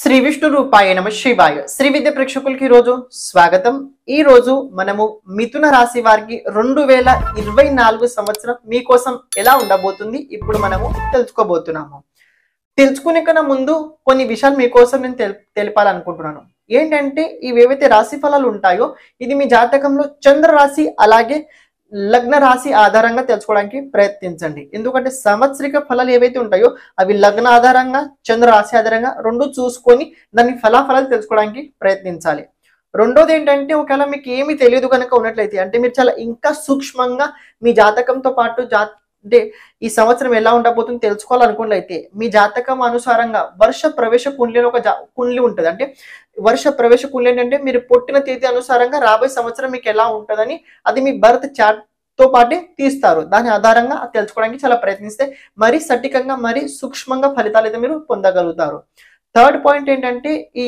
శ్రీ విష్ణు రూపాయ నమ శివాయ శ్రీ విద్య ప్రేక్షకులకి ఈరోజు స్వాగతం ఈ రోజు మనము మిథున రాశి వారికి రెండు వేల ఇరవై నాలుగు సంవత్సరం మీకోసం ఎలా ఉండబోతుంది ఇప్పుడు మనము తెలుసుకోబోతున్నాము తెలుసుకునే కన్నా ముందు కొన్ని విషయాలు మీకోసం నేను తెల్ తెలిపాలనుకుంటున్నాను ఏంటంటే ఇవి ఏవైతే రాశి ఫలాలు ఉంటాయో ఇది మీ జాతకంలో చంద్ర రాశి అలాగే లగ్న రాశి ఆధారంగా తెలుసుకోవడానికి ప్రయత్నించండి ఎందుకంటే సంవత్సరిక ఫలాలు ఏవైతే ఉంటాయో అవి లగ్న ఆధారంగా చంద్ర రాశి ఆధారంగా రెండు చూసుకొని దాని ఫలాఫలాలు తెలుసుకోవడానికి ప్రయత్నించాలి రెండోది ఏంటంటే ఒకవేళ మీకు ఏమీ తెలియదు కనుక ఉన్నట్లయితే అంటే మీరు చాలా ఇంకా సూక్ష్మంగా మీ జాతకంతో పాటు జా అంటే ఈ సంవత్సరం ఎలా ఉండబోతుంది తెలుసుకోవాలనుకున్నట్లయితే మీ జాతకం అనుసారంగా వర్ష ప్రవేశ కుండ్లి అని ఒక జా కుండ్లి ఉంటుంది అంటే వర్ష ప్రవేశ కుండ్లి ఏంటంటే మీరు పుట్టిన తేదీ అనుసారంగా రాబోయే సంవత్సరం మీకు ఎలా ఉంటుందని అది మీ బర్త్ చార్ట్ తో పాటే తీస్తారు దాని ఆధారంగా అది తెలుసుకోవడానికి చాలా ప్రయత్నిస్తే మరీ సటికంగా మరీ సూక్ష్మంగా ఫలితాలు అయితే మీరు పొందగలుగుతారు థర్డ్ పాయింట్ ఏంటంటే ఈ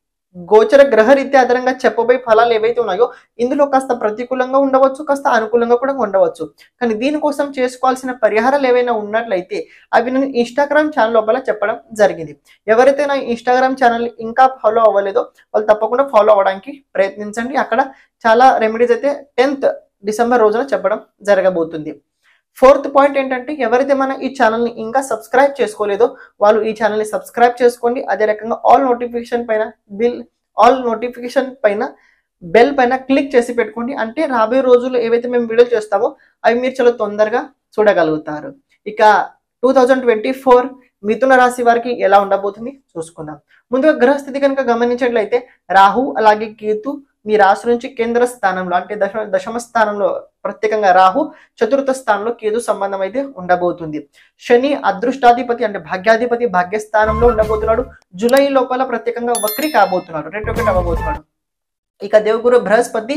గోచర గ్రహరీత్యా ఆధారంగా చెప్పబోయే ఫలాలు ఏవైతే ఉన్నాయో ఇందులో కాస్త ప్రతికూలంగా ఉండవచ్చు కాస్త అనుకూలంగా కూడా ఉండవచ్చు కానీ దీనికోసం చేసుకోవాల్సిన పరిహారాలు ఏవైనా ఉన్నట్లయితే అవి నేను ఇన్స్టాగ్రామ్ ఛానల్ లోపల చెప్పడం జరిగింది ఎవరైతే నా ఇన్స్టాగ్రామ్ ఛానల్ ఇంకా ఫాలో అవ్వలేదో వాళ్ళు తప్పకుండా ఫాలో అవ్వడానికి ప్రయత్నించండి అక్కడ చాలా రెమెడీస్ అయితే టెన్త్ డిసెంబర్ రోజున చెప్పడం జరగబోతుంది ఫోర్త్ పాయింట్ ఏంటంటే ఎవరైతే మన ఈ ఛానల్ని ఇంకా సబ్స్క్రైబ్ చేసుకోలేదో వాళ్ళు ఈ ఛానల్ని సబ్స్క్రైబ్ చేసుకోండి అదే రకంగా ఆల్ నోటిఫికేషన్ పైన బిల్ ఆల్ నోటిఫికేషన్ పైన బెల్ పైన క్లిక్ చేసి పెట్టుకోండి అంటే రాబోయే రోజుల్లో ఏవైతే మేము వీడియోలు చేస్తామో అవి మీరు చాలా తొందరగా చూడగలుగుతారు ఇక టూ థౌజండ్ ట్వంటీ ఫోర్ మిథున రాశి వారికి ఎలా ఉండబోతుంది చూసుకుందాం ముందుగా గ్రహస్థితి కనుక గమనించినట్లయితే రాహు అలాగే కేతు మీ రాశి నుంచి కేంద్ర స్థానంలో అంటే దశ దశమ స్థానంలో ప్రత్యేకంగా రాహు చతుర్థ స్థానంలో కేతు సంబంధం అయితే ఉండబోతుంది శని అదృష్టాధిపతి అంటే భాగ్యాధిపతి భాగ్యస్థానంలో ఉండబోతున్నాడు జూలై లోపల ప్రత్యేకంగా వక్రి కాబోతున్నాడు రెండు ఒకటి అవ్వబోతున్నాడు ఇక దేవగురు బృహస్పతి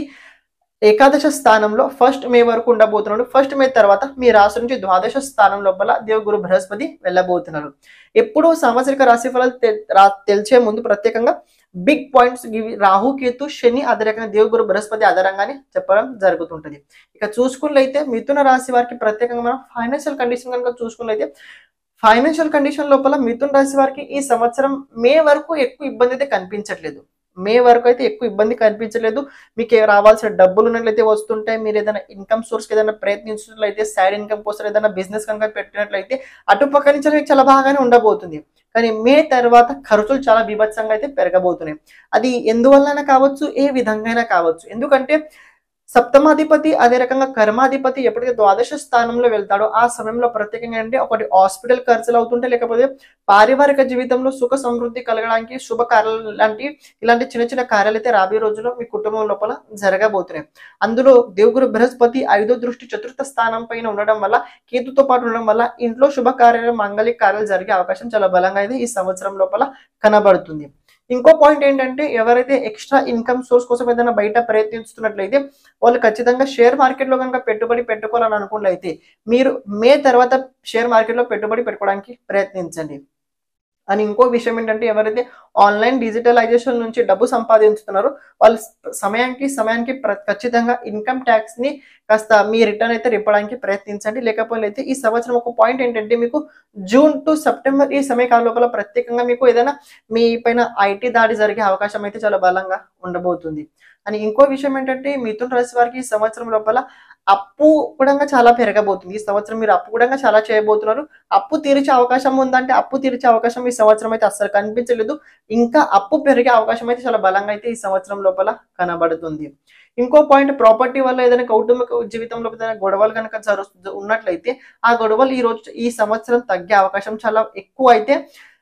ఏకాదశ స్థానంలో ఫస్ట్ మే వరకు ఉండబోతున్నాడు ఫస్ట్ మే తర్వాత మీ రాశి నుంచి ద్వాదశ స్థానం లోపల దేవగురు బృహస్పతి వెళ్ళబోతున్నాడు ఎప్పుడూ సామాజిక రాశి ఫలాలు తె- రా- తెలిసే ముందు ప్రత్యేకంగా బిగ్ పాయింట్స్ ఇవి రాహు కేతు శని అదే రకంగా దేవగురు బృహస్పతి ఆధారంగానే చెప్పడం జరుగుతుంటది ఇక చూసుకున్నట్లయితే మిథున రాశి వారికి ప్రత్యేకంగా మనం ఫైనాన్షియల్ కండిషన్ కనుక చూసుకున్నట్లయితే ఫైనాన్షియల్ కండిషన్ లోపల మిథున రాశి వారికి ఈ సంవత్సరం మే వరకు ఎక్కువ ఇబ్బంది అయితే కనిపించట్లేదు మే వరకు అయితే ఎక్కువ ఇబ్బంది కనిపించలేదు మీకు రావాల్సిన డబ్బులు ఉన్నట్లయితే వస్తుంటాయి మీరు ఏదైనా ఇన్కమ్ సోర్స్ ఏదైనా ప్రయత్నించినట్లయితే సైడ్ ఇన్కమ్ కోసం ఏదైనా బిజినెస్ కనుక పెట్టినట్లయితే అటుపక్క నుంచి మీకు చాలా బాగానే ఉండబోతుంది కానీ మే తర్వాత ఖర్చులు చాలా బీభత్సంగా అయితే పెరగబోతున్నాయి అది ఎందువలన కావచ్చు ఏ విధంగా కావచ్చు ఎందుకంటే సప్తమాధిపతి అదే రకంగా కర్మాధిపతి ఎప్పటికీ ద్వాదశ స్థానంలో వెళ్తాడో ఆ సమయంలో ప్రత్యేకంగా అంటే ఒకటి హాస్పిటల్ ఖర్చులు అవుతుంటే లేకపోతే పారివారిక జీవితంలో సుఖ సమృద్ధి కలగడానికి శుభ కార్యాలు లాంటి ఇలాంటి చిన్న చిన్న కార్యాలు అయితే రాబోయే రోజుల్లో మీ కుటుంబం లోపల జరగబోతున్నాయి అందులో దేవుగురు బృహస్పతి ఐదో దృష్టి చతుర్థ స్థానం పైన ఉండడం వల్ల కేతుతో పాటు ఉండడం వల్ల ఇంట్లో శుభ కార్యాలు మంగళిక కార్యాలు జరిగే అవకాశం చాలా బలంగా అయితే ఈ సంవత్సరం లోపల కనబడుతుంది ఇంకో పాయింట్ ఏంటంటే ఎవరైతే ఎక్స్ట్రా ఇన్కమ్ సోర్స్ కోసం ఏదైనా బయట ప్రయత్నిస్తున్నట్లయితే వాళ్ళు ఖచ్చితంగా షేర్ మార్కెట్ లో కనుక పెట్టుబడి పెట్టుకోవాలని అనుకున్నట్లయితే మీరు మే తర్వాత షేర్ మార్కెట్ లో పెట్టుబడి పెట్టుకోవడానికి ప్రయత్నించండి అని ఇంకో విషయం ఏంటంటే ఎవరైతే ఆన్లైన్ డిజిటలైజేషన్ నుంచి డబ్బు సంపాదించుతున్నారో వాళ్ళు సమయానికి సమయానికి ప్ర- ఖచ్చితంగా ఇన్కమ్ ట్యాక్స్ ని కాస్త మీ రిటర్న్ అయితే రిప్పడానికి ప్రయత్నించండి లేకపోతే అయితే ఈ సంవత్సరం ఒక పాయింట్ ఏంటంటే మీకు జూన్ టు సెప్టెంబర్ ఈ సమయకాల లోపల ప్రత్యేకంగా మీకు ఏదైనా మీ పైన ఐటీ దాడి జరిగే అవకాశం అయితే చాలా బలంగా ఉండబోతుంది అని ఇంకో విషయం ఏంటంటే మిథున రాశి వారికి ఈ సంవత్సరం లోపల అప్పు కూడా చాలా పెరగబోతుంది ఈ సంవత్సరం మీరు అప్పు కూడా చాలా చేయబోతున్నారు అప్పు తీర్చే అవకాశం ఉందంటే అప్పు తీర్చే అవకాశం ఈ సంవత్సరం అయితే అస్సలు కనిపించలేదు ఇంకా అప్పు పెరిగే అవకాశం అయితే చాలా బలంగా అయితే ఈ సంవత్సరం లోపల కనబడుతుంది ఇంకో పాయింట్ ప్రాపర్టీ వల్ల ఏదైనా కౌటుంబిక జీవితంలో ఏదైనా గొడవలు కనుక జరు ఉన్నట్లయితే ఆ గొడవలు ఈ రోజు ఈ సంవత్సరం తగ్గే అవకాశం చాలా ఎక్కువ అయితే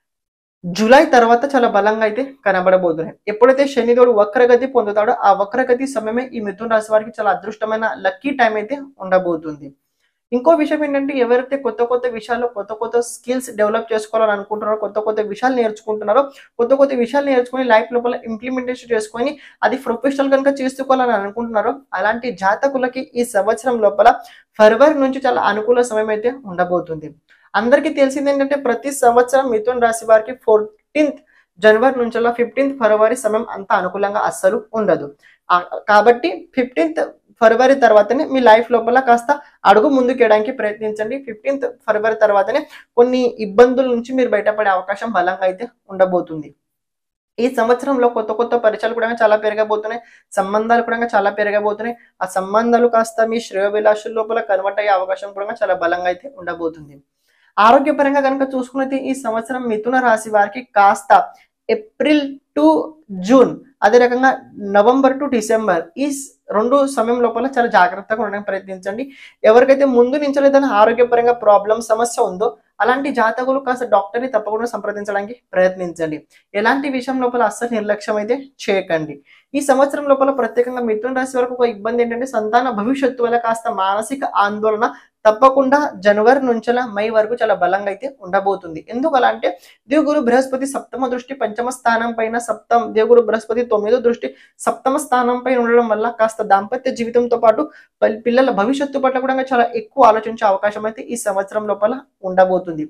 జూలై తర్వాత చాలా బలంగా అయితే కనబడబోతున్నాయి ఎప్పుడైతే శనిదేవుడు వక్రగతి పొందుతాడో ఆ వక్రగతి సమయమే ఈ మిథున రాశి వారికి చాలా అదృష్టమైన లక్కీ టైం అయితే ఉండబోతుంది ఇంకో విషయం ఏంటంటే ఎవరైతే కొత్త కొత్త విషయాల్లో కొత్త కొత్త స్కిల్స్ డెవలప్ చేసుకోవాలని అనుకుంటున్నారో కొత్త కొత్త విషయాలు నేర్చుకుంటున్నారో కొత్త కొత్త విషయాలు నేర్చుకొని లైఫ్ లోపల ఇంప్లిమెంటేషన్ చేసుకొని అది ప్రొఫెషనల్ కనుక చేసుకోవాలని అనుకుంటున్నారో అలాంటి జాతకులకి ఈ సంవత్సరం లోపల ఫిబ్రవరి నుంచి చాలా అనుకూల సమయం అయితే ఉండబోతుంది అందరికీ తెలిసింది ఏంటంటే ప్రతి సంవత్సరం మిథున్ రాశి వారికి ఫోర్టీన్త్ జనవరి నుంచి ఫిఫ్టీన్త్ ఫిబ్రవరి సమయం అంత అనుకూలంగా అస్సలు ఉండదు ఆ, కాబట్టి ఫిఫ్టీన్త్ ఫిబ్రవరి తర్వాతనే మీ లైఫ్ లోపల కాస్త అడుగు ముందుకేయడానికి ప్రయత్నించండి ఫిఫ్టీన్త్ ఫిబ్రవరి తర్వాతనే కొన్ని ఇబ్బందుల నుంచి మీరు బయటపడే అవకాశం బలంగా అయితే ఉండబోతుంది ఈ సంవత్సరంలో కొత్త కొత్త పరిచయాలు కూడా చాలా పెరగబోతున్నాయి సంబంధాలు కూడా చాలా పెరగబోతున్నాయి ఆ సంబంధాలు కాస్త మీ శ్రేయోభిలాషుల లోపల కన్వర్ట్ అయ్యే అవకాశం కూడా చాలా బలంగా అయితే ఉండబోతుంది ఆరోగ్యపరంగా కనుక చూసుకున్నైతే ఈ సంవత్సరం మిథున రాశి వారికి కాస్త ఏప్రిల్ టు జూన్ అదే రకంగా నవంబర్ టు డిసెంబర్ ఈ స్- రెండు సమయం లోపల చాలా జాగ్రత్తగా ఉండడానికి ప్రయత్నించండి ఎవరికైతే ముందు నుంచి ఏదైనా ఆరోగ్యపరంగా ప్రాబ్లం సమస్య ఉందో అలాంటి జాతకులు కాస్త డాక్టర్ని తప్పకుండా సంప్రదించడానికి ప్రయత్నించండి ఎలాంటి విషయం లోపల అస్సలు నిర్లక్ష్యం అయితే చేయకండి ఈ సంవత్సరం లోపల ప్రత్యేకంగా మిథున రాశి వరకు ఒక ఇబ్బంది ఏంటంటే సంతాన భవిష్యత్తు వల్ల కాస్త మానసిక ఆందోళన తప్పకుండా జనవరి నుంచి మై వరకు చాలా బలంగా అయితే ఉండబోతుంది ఎందుకు అలా అంటే దేవుగురు బృహస్పతి సప్తమ దృష్టి పంచమ స్థానం పైన సప్తమ దేవుగురు బృహస్పతి తొమ్మిదో దృష్టి సప్తమ స్థానం పైన ఉండడం వల్ల కాస్త దాంపత్య జీవితంతో పాటు పల్- పిల్లల భవిష్యత్తు పట్ల కూడా చాలా ఎక్కువ ఆలోచించే అవకాశం అయితే ఈ సంవత్సరం లోపల ఉండబోతుంది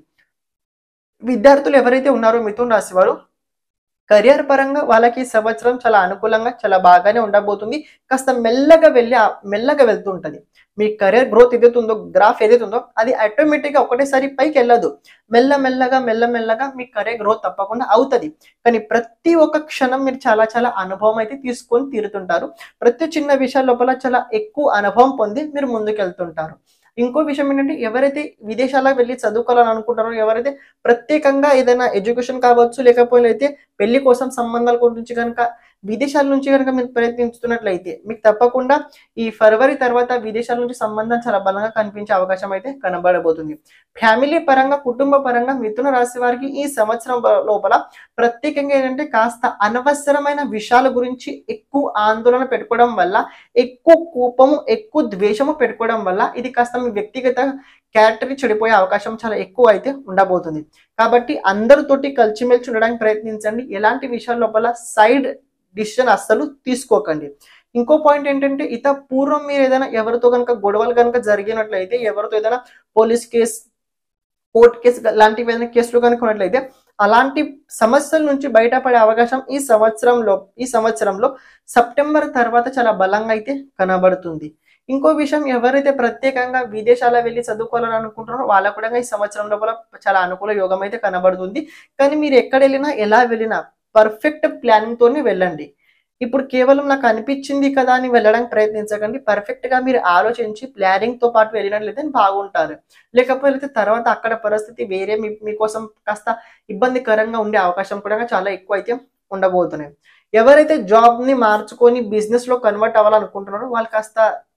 విద్యార్థులు ఎవరైతే ఉన్నారో మిథున్ రాశి వారు కెరియర్ పరంగా వాళ్ళకి ఈ సంవత్సరం చాలా అనుకూలంగా చాలా బాగానే ఉండబోతుంది కాస్త మెల్లగా వెళ్ళి ఆ- మెల్లగా వెళ్తుంటది మీ కెరియర్ గ్రోత్ ఏదైతే ఉందో గ్రాఫ్ ఏదైతే ఉందో అది ఆటోమేటిక్గా ఒకటేసారి పైకి వెళ్ళదు మెల్ల మెల్లగా మెల్ల మెల్లగా మీ కెరియర్ గ్రోత్ తప్పకుండా అవుతుంది కానీ ప్రతి ఒక్క క్షణం మీరు చాలా చాలా అనుభవం అయితే తీసుకొని తీరుతుంటారు ప్రతి చిన్న విషయాల లోపల చాలా ఎక్కువ అనుభవం పొంది మీరు ముందుకెళ్తుంటారు ఇంకో విషయం ఏంటంటే ఎవరైతే విదేశాలకు వెళ్ళి చదువుకోవాలని అనుకుంటారో ఎవరైతే ప్రత్యేకంగా ఏదైనా ఎడ్యుకేషన్ కావచ్చు లేకపోతే పెళ్లి కోసం సంబంధాల గురించి కనుక విదేశాల నుంచి కనుక మీరు ప్రయత్నిస్తున్నట్లయితే మీకు తప్పకుండా ఈ ఫిబ్రవరి తర్వాత విదేశాల నుంచి సంబంధం చాలా బలంగా కనిపించే అవకాశం అయితే కనబడబోతుంది ఫ్యామిలీ పరంగా కుటుంబ పరంగా మిథున రాశి వారికి ఈ సంవత్సరం బ- లోపల ప్రత్యేకంగా ఏంటంటే కాస్త అనవసరమైన విషయాల గురించి ఎక్కువ ఆందోళన పెట్టుకోవడం వల్ల ఎక్కువ కోపము ఎక్కువ ద్వేషము పెట్టుకోవడం వల్ల ఇది కాస్త మీ వ్యక్తిగత క్యారెక్టర్ చెడిపోయే అవకాశం చాలా ఎక్కువ అయితే ఉండబోతుంది కాబట్టి అందరితోటి కలిసిమెలిసి ఉండడానికి ప్రయత్నించండి ఎలాంటి విషయాల లోపల సైడ్ డిసిషన్ అస్సలు తీసుకోకండి ఇంకో పాయింట్ ఏంటంటే ఇత పూర్వం మీరు ఏదైనా ఎవరితో కనుక గొడవలు కనుక జరిగినట్లయితే ఎవరితో ఏదైనా పోలీస్ కేసు కోర్టు కేసు లాంటివి ఏదైనా కేసులు కనుక ఉన్నట్లయితే అలాంటి సమస్యల నుంచి బయటపడే అవకాశం ఈ సంవత్సరంలో ఈ సంవత్సరంలో సెప్టెంబర్ తర్వాత చాలా బలంగా అయితే కనబడుతుంది ఇంకో విషయం ఎవరైతే ప్రత్యేకంగా విదేశాల వెళ్ళి చదువుకోవాలని అనుకుంటున్నారో వాళ్ళకు కూడా ఈ సంవత్సరం లోపల చాలా అనుకూల యోగం అయితే కనబడుతుంది కానీ మీరు ఎక్కడ వెళ్ళినా ఎలా వెళ్ళినా పర్ఫెక్ట్ ప్లానింగ్ తోనే వెళ్ళండి ఇప్పుడు కేవలం నాకు అనిపించింది కదా అని వెళ్ళడానికి ప్రయత్నించకండి పర్ఫెక్ట్ గా మీరు ఆలోచించి ప్లానింగ్ తో పాటు వెళ్ళినట్లయితే బాగుంటారు లేకపోతే తర్వాత అక్కడ పరిస్థితి వేరే మీ మీకోసం కాస్త ఇబ్బందికరంగా ఉండే అవకాశం కూడా చాలా ఎక్కువ అయితే ఉండబోతున్నాయి ఎవరైతే జాబ్ ని మార్చుకొని బిజినెస్ లో కన్వర్ట్ అవ్వాలనుకుంటున్నారో వాళ్ళు కాస్త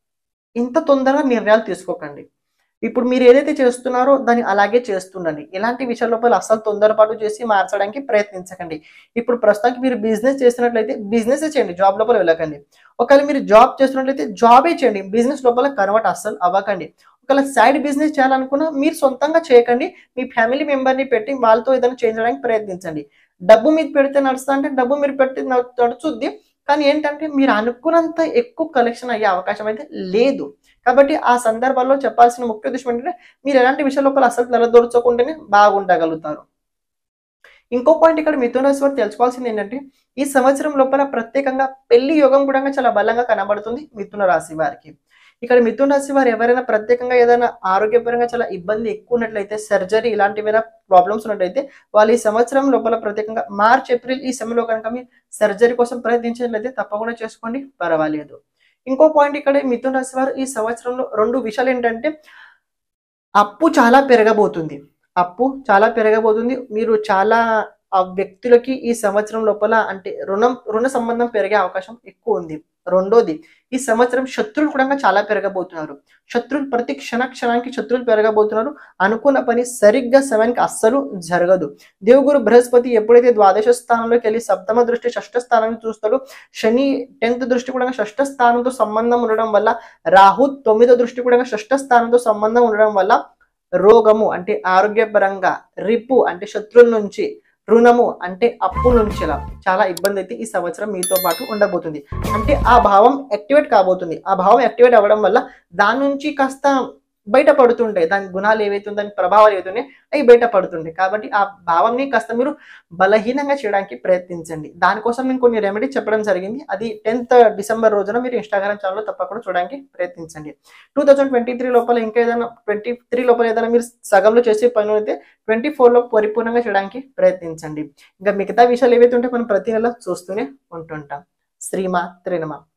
ఇంత తొందరగా నిర్ణయాలు తీసుకోకండి ఇప్పుడు మీరు ఏదైతే చేస్తున్నారో దాన్ని అలాగే చేస్తుండండి ఎలాంటి విషయాల లోపల అస్సలు తొందరపాటు చేసి మార్చడానికి ప్రయత్నించకండి ఇప్పుడు ప్రస్తుతానికి మీరు బిజినెస్ చేస్తున్నట్లయితే బిజినెస్ చేయండి జాబ్ లోపల వెళ్ళకండి ఒకవేళ మీరు జాబ్ చేస్తున్నట్లయితే జాబే చేయండి బిజినెస్ లోపల కన్వర్ట్ అస్సలు అవ్వకండి ఒకవేళ సైడ్ బిజినెస్ చేయాలనుకున్నా మీరు సొంతంగా చేయకండి మీ ఫ్యామిలీ మెంబర్ని పెట్టి వాళ్ళతో ఏదైనా చేంజ్ చేయడానికి ప్రయత్నించండి డబ్బు మీద పెడితే నడుస్తా అంటే డబ్బు మీరు పెడితే నడు- నడుచుద్ది కానీ ఏంటంటే మీరు అనుకున్నంత ఎక్కువ కలెక్షన్ అయ్యే అవకాశం అయితే లేదు కాబట్టి ఆ సందర్భాల్లో చెప్పాల్సిన ముఖ్య ఉద్దేశం ఏంటంటే మీరు ఎలాంటి విషయాల లోపల అసలు తలదొరచకుండానే బాగుండగలుగుతారు ఇంకో పాయింట్ ఇక్కడ మిథున రాశి వారు తెలుసుకోవాల్సింది ఏంటంటే ఈ సంవత్సరం లోపల ప్రత్యేకంగా పెళ్లి యోగం కూడా చాలా బలంగా కనబడుతుంది మిథున రాశి వారికి ఇక్కడ మిథున రాశి వారు ఎవరైనా ప్రత్యేకంగా ఏదైనా ఆరోగ్యపరంగా చాలా ఇబ్బంది ఎక్కువ ఉన్నట్లయితే సర్జరీ ఇలాంటివైనా ప్రాబ్లమ్స్ ఉన్నట్లయితే వాళ్ళు ఈ సంవత్సరం లోపల ప్రత్యేకంగా మార్చ్ ఏప్రిల్ ఈ సమయంలో కనుక మీరు సర్జరీ కోసం ప్రయత్నించినట్లయితే తప్పకుండా చేసుకోండి పర్వాలేదు ఇంకో పాయింట్ ఇక్కడ మిథున రాశి వారు ఈ సంవత్సరంలో రెండు విషయాలు ఏంటంటే అప్పు చాలా పెరగబోతుంది అప్పు చాలా పెరగబోతుంది మీరు చాలా ఆ వ్యక్తులకి ఈ సంవత్సరం లోపల అంటే రుణం రుణ సంబంధం పెరిగే అవకాశం ఎక్కువ ఉంది రెండోది ఈ సంవత్సరం శత్రువులు కూడా చాలా పెరగబోతున్నారు శత్రువులు ప్రతి క్షణ క్షణానికి శత్రువులు పెరగబోతున్నారు అనుకున్న పని సరిగ్గా సమయానికి అస్సలు జరగదు దేవుగురు బృహస్పతి ఎప్పుడైతే ద్వాదశ స్థానంలోకి వెళ్ళి సప్తమ దృష్టి షష్ఠ స్థానాన్ని చూస్తాడో శని టెన్త్ దృష్టి కూడా షష్ఠ స్థానంతో సంబంధం ఉండడం వల్ల రాహు తొమ్మిదో దృష్టి కూడా షష్ఠ స్థానంతో సంబంధం ఉండడం వల్ల రోగము అంటే ఆరోగ్యపరంగా రిపు అంటే శత్రువుల నుంచి రుణము అంటే అప్పు నుంచి ఇలా చాలా ఇబ్బంది అయితే ఈ సంవత్సరం మీతో పాటు ఉండబోతుంది అంటే ఆ భావం యాక్టివేట్ కాబోతుంది ఆ భావం యాక్టివేట్ అవ్వడం వల్ల దాని నుంచి కాస్త బయట పడుతుంటాయి దాని గుణాలు ఏవైతే దాని ప్రభావాలు ఏవైతే ఉన్నాయో అవి బయట పడుతుంటాయి కాబట్టి ఆ భావంని కాస్త మీరు బలహీనంగా చేయడానికి ప్రయత్నించండి దానికోసం నేను కొన్ని రెమెడీ చెప్పడం జరిగింది అది టెన్త్ డిసెంబర్ రోజున మీరు ఇన్స్టాగ్రామ్ ఛానల్లో తప్పకుండా చూడడానికి ప్రయత్నించండి టూ థౌజండ్ ట్వంటీ త్రీ లోపల ఇంకా ఏదైనా ట్వంటీ త్రీ లోపల ఏదైనా మీరు సగంలో చేసే పనులు అయితే ట్వంటీ ఫోర్లో పరిపూర్ణంగా చేయడానికి ప్రయత్నించండి ఇంకా మిగతా విషయాలు ఏవైతే ఉంటే మనం ప్రతి నెల చూస్తూనే ఉంటుంటాం శ్రీమా త్రినమ